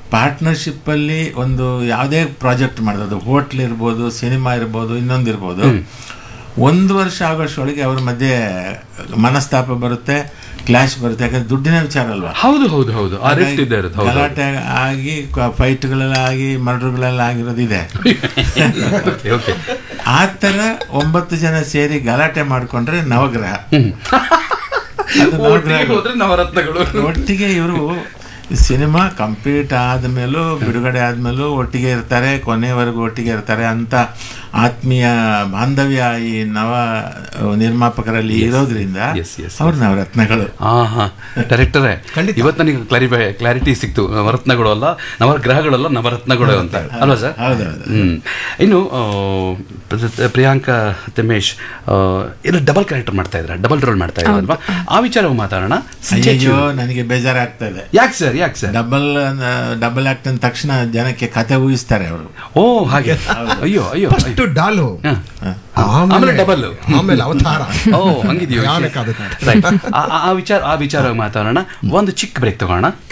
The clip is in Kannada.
ಪಾರ್ಟ್ನರ್ಶಿಪ್ ಅಲ್ಲಿ ಒಂದು ಯಾವುದೇ ಪ್ರಾಜೆಕ್ಟ್ ಮಾಡೋದು ಹೋಟ್ಲ್ ಇರ್ಬೋದು ಸಿನಿಮಾ ಇರ್ಬೋದು ಇನ್ನೊಂದು ಇರ್ಬೋದು ಒಂದು ವರ್ಷ ಆಗೋಷ್ಟೊಳಗೆ ಅವ್ರ ಮಧ್ಯೆ ಮನಸ್ತಾಪ ಬರುತ್ತೆ ಕ್ಲಾಶ್ ಬರುತ್ತೆ ಯಾಕಂದ್ರೆ ದುಡ್ಡಿನ ವಿಚಾರ ಅಲ್ವಾ ಹೌದು ಹೌದು ಹೌದು ಆ ರಿಫ್ಟ್ ಇದ್ದೇ ಇರುತ್ತೆ ಹೌದು ಗಲಾಟೆ ಆಗಿ ಫೈಟ್ಗಳೆಲ್ಲ ಆಗಿ ಮರ್ಡರ್ಗಳೆಲ್ಲ ಆಗಿರೋದಿದೆ ಓಕೆ ಓಕೆ ಆ ಥರ ಒಂಬತ್ತು ಜನ ಸೇರಿ ಗಲಾಟೆ ಮಾಡ್ಕೊಂಡ್ರೆ ನವಗ್ರಹ ಅದು ಒಟ್ಟಿಗೆ ನವಗ್ರಹ ಹೋದ್ರೆ ನವರತ್ನಗಳು ಒಟ್ಟಿಗೆ ಇವರು ಸಿನಿಮಾ ಕಂಪ್ಲೀಟ್ ಆದಮೇಲೂ ಬಿಡುಗಡೆ ಆದಮೇಲೂ ಒಟ್ಟಿಗೆ ಇರ್ತಾರೆ ಕೊನೆಯವರೆಗೂ ಒಟ್ಟಿಗೆ ಇರ್ತಾರೆ ಅಂತ ಆತ್ಮೀಯ ಬಾಂಧವ್ಯ ಈ ನವ ನಿರ್ಮಾಪಕರಲ್ಲಿ ಇರೋದ್ರಿಂದ yes, yes, ಅವ್ರ ನವರತ್ನಗಳು ಹಾ ಹಾ ಡೈರೆಕ್ಟರೇ ಇವತ್ತು ನನಗೆ ಕ್ಲಾರಿಫೈ ಕ್ಲಾರಿಟಿ ಸಿಕ್ತು ನವರತ್ನಗಳು ಅಲ್ಲ ನವಗ್ರಹಗಳಲ್ಲ ನವರತ್ನಗಳು ಅಂತ ಅಲ್ವಾ ಸರ್ ಹೌದೌದು ಹ್ಮ್ ಇನ್ನು ಆ, ಪ್ರ- ಪ್ರಿಯಾಂಕಾ ತಿಮೇಶ್ ಇದು ಡಬಲ್ ಕ್ಯಾರೆಕ್ಟರ್ ಮಾಡ್ತಾ ಇದ್ರ ಡಬಲ್ ರೋಲ್ ಮಾಡ್ತಾ ಇದ್ರ ಅಲ್ವಾ ಆ ವಿಚಾರವು ಮಾತಾಡೋಣ ಅಯ್ಯೋ ನನಗೆ ಬೇಜಾರಾಗ್ತಾ ಇದೆ ಯಾಕೆ ಸರ್ ಯಾಕೆ ಸರ್ ಡಬಲ್ ಡಬಲ್ ಆಕ್ಟ್ ಅಂದ ತಕ್ಷಣ ಜನಕ್ಕೆ ಕತೆ ಊಹಿಸ್ತಾರೆ ಅವರು ಓ ಹಾಗೆ ಅಯ್ಯೋ ಅಯ್ಯೋ ಫಸ್ಟ್ ಡಾಲು ಹ. ಆಮೇಲೆ ಆಮೇಲೆ ಡಬಲ್ ಆಮೇಲೆ ಅವತಾರ ಓ ಹಂಗಿದೆಯೋ ವಿಷಯ? ಯಾವ್ದಕ್ಕಾಗುತ್ತೆ? Right. ಆ- ಆ- ಆ ವಿಚಾರ ಆ ವಿಚಾರ ಮಾತಾಡೋಣ ಒಂದು ಚಿಕ್ಕ ಬ್ರೇಕ್ ತಗೋಣ